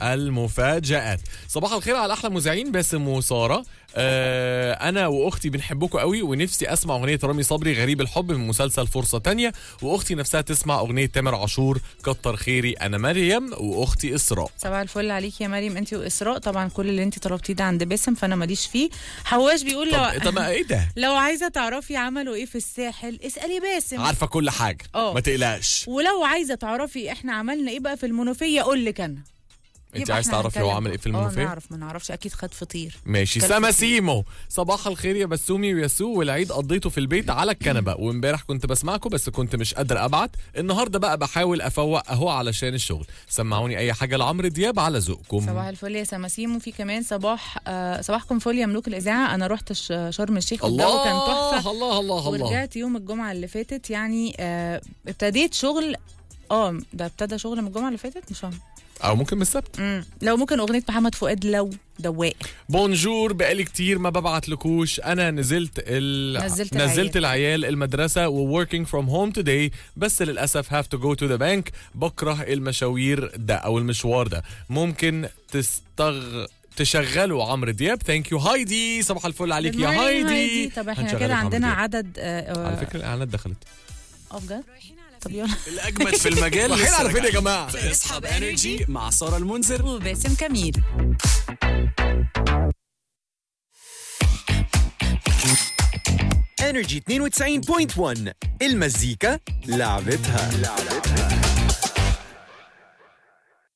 المفاجآت صباح الخير على احلى مذيعين باسم وساره آه انا واختي بنحبكم قوي ونفسي اسمع اغنيه رامي صبري غريب الحب من مسلسل فرصه تانية واختي نفسها تسمع اغنيه تامر عاشور كتر خيري انا مريم واختي اسراء صباح الفل عليك يا مريم انت واسراء طبعا كل اللي انت طلبتيه ده عند باسم فانا ماليش فيه حواش بيقول طب لو طب ايه ده لو عايزه تعرفي عملوا ايه في الساحل اسالي باسم عارفه كل حاجه اه. ما تقلقش ولو عايزه تعرفي احنا عملنا ايه بقى في المنوفيه اقول لك انا انت يبقى عايز احنا تعرفي هو هنتكلم. عمل ايه في اه المنوفيه نعرف ما نعرفش اكيد خد فطير ماشي كلب سما كتير. سيمو صباح الخير يا بسومي وياسو والعيد قضيته في البيت على الكنبه وامبارح كنت بسمعكم بس كنت مش قادر ابعت النهارده بقى بحاول افوق اهو علشان الشغل سمعوني اي حاجه لعمرو دياب على ذوقكم صباح الفل يا سماسيم وفي كمان صباح آه صباحكم فل يا ملوك الاذاعه انا رحت ش- شرم الشيخ والجو كان تحفه الله الله الله ورجعت يوم الجمعه اللي فاتت يعني آه ابتديت شغل اه ده ابتدى شغل من الجمعه اللي فاتت مش فاهم او ممكن من السبت مم. لو ممكن اغنيه محمد فؤاد لو دواء بونجور بقالي كتير ما ببعت لكوش انا نزلت ال... نزلت نزلت العيال. العيال المدرسه و working from home today بس للاسف have to go to the bank بكره المشاوير ده او المشوار ده ممكن تستغ تشغلوا عمرو دياب ثانك يو هايدي صباح الفل عليك يا Good morning هايدي طب احنا هنشغلك كده عمرو عندنا دياب. عدد آه على آه، فكره الاعلانات دخلت اه بجد طب يلا الأجمد في المجال رايحين لسه على فين يا راجعين. جماعه في اصحاب انرجي مع ساره المنذر وباسم كميل انرجي 92.1 المزيكا لعبتها